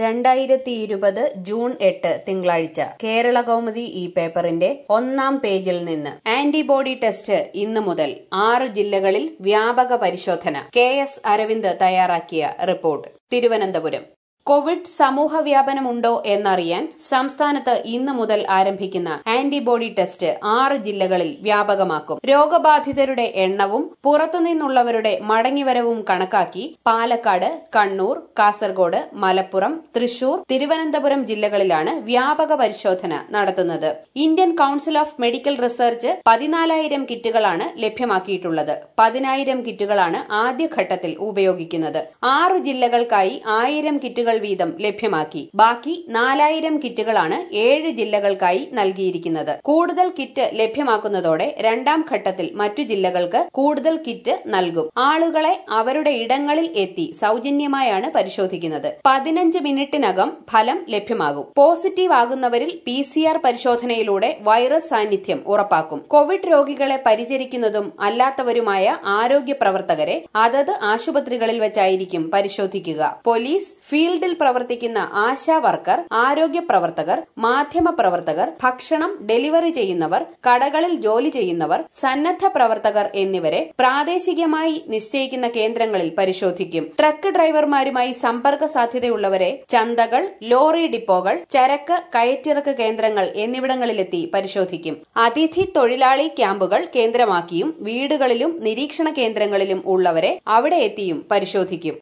രണ്ടായിരത്തി ഇരുപത് ജൂൺ എട്ട് തിങ്കളാഴ്ച കേരള കൗമുദി ഈ പേപ്പറിന്റെ ഒന്നാം പേജിൽ നിന്ന് ആന്റിബോഡി ടെസ്റ്റ് ഇന്ന് മുതൽ ആറ് ജില്ലകളിൽ വ്യാപക പരിശോധന കെ എസ് അരവിന്ദ് തയ്യാറാക്കിയ റിപ്പോർട്ട് തിരുവനന്തപുരം കോവിഡ് സമൂഹ വ്യാപനമുണ്ടോ എന്നറിയാൻ സംസ്ഥാനത്ത് ഇന്ന് മുതൽ ആരംഭിക്കുന്ന ആന്റിബോഡി ടെസ്റ്റ് ആറ് ജില്ലകളിൽ വ്യാപകമാക്കും രോഗബാധിതരുടെ എണ്ണവും പുറത്തുനിന്നുള്ളവരുടെ മടങ്ങിവരവും കണക്കാക്കി പാലക്കാട് കണ്ണൂർ കാസർഗോഡ് മലപ്പുറം തൃശൂർ തിരുവനന്തപുരം ജില്ലകളിലാണ് വ്യാപക പരിശോധന നടത്തുന്നത് Indian council of medical research പതിനാലായിരം കിറ്റുകളാണ് ലഭ്യമാക്കിയിട്ടുള്ളത് പതിനായിരം കിറ്റുകളാണ് ആദ്യഘട്ടത്തിൽ ഉപയോഗിക്കുന്നത് ആറു ജില്ലകൾക്കായി ആയിരം കിറ്റുകൾ വീതം ലഭ്യമാക്കി ബാക്കി നാലായിരം കിറ്റുകളാണ് ഏഴ് ജില്ലകൾക്കായി നൽകിയിരിക്കുന്നത് കൂടുതൽ കിറ്റ് ലഭ്യമാക്കുന്നതോടെ രണ്ടാം ഘട്ടത്തിൽ മറ്റു ജില്ലകൾക്ക് കൂടുതൽ കിറ്റ് നൽകും ആളുകളെ അവരുടെ ഇടങ്ങളിൽ എത്തി സൌജന്യമായാണ് പരിശോധിക്കുന്നത് പതിനഞ്ച് മിനിറ്റിനകം ഫലം ലഭ്യമാകും പോസിറ്റീവ് ആകുന്നവരിൽ പി സി ആർ പരിശോധനയിലൂടെ വൈറസ് സാന്നിധ്യം ഉറപ്പാക്കും കോവിഡ് രോഗികളെ പരിചരിക്കുന്നതും അല്ലാത്തവരുമായ ആരോഗ്യ പ്രവർത്തകരെ അതത് ആശുപത്രികളിൽ വെച്ചായിരിക്കും പരിശോധിക്കുക പോലീസ് ഫീൽഡിൽ പ്രവർത്തിക്കുന്ന ആശാ വർക്കർ ആരോഗ്യ പ്രവർത്തകർ മാധ്യമ പ്രവർത്തകർ ഭക്ഷണം ഡെലിവറി ചെയ്യുന്നവർ കടകളിൽ ജോലി ചെയ്യുന്നവർ സന്നദ്ധ പ്രവർത്തകർ എന്നിവരെ പ്രാദേശികമായി നിശ്ചയിക്കുന്ന കേന്ദ്രങ്ങളിൽ പരിശോധിക്കും ട്രക്ക് ഡ്രൈവർമാരുമായി സമ്പർക്ക സാധ്യതയുള്ളവരെ ചന്തകൾ ലോറി ഡിപ്പോകൾ ചരക്ക് കയറ്റിറക്ക് കേന്ദ്രങ്ങൾ എന്നിവിടങ്ങളിലെത്തി പരിശോധിക്കും അതിഥി തൊഴിലാളി ക്യാമ്പുകൾ കേന്ദ്രമാക്കിയും വീടുകളിലും നിരീക്ഷണ കേന്ദ്രങ്ങളിലും ഉള്ളവരെ അവിടെ എത്തിയും പരിശോധിക്കും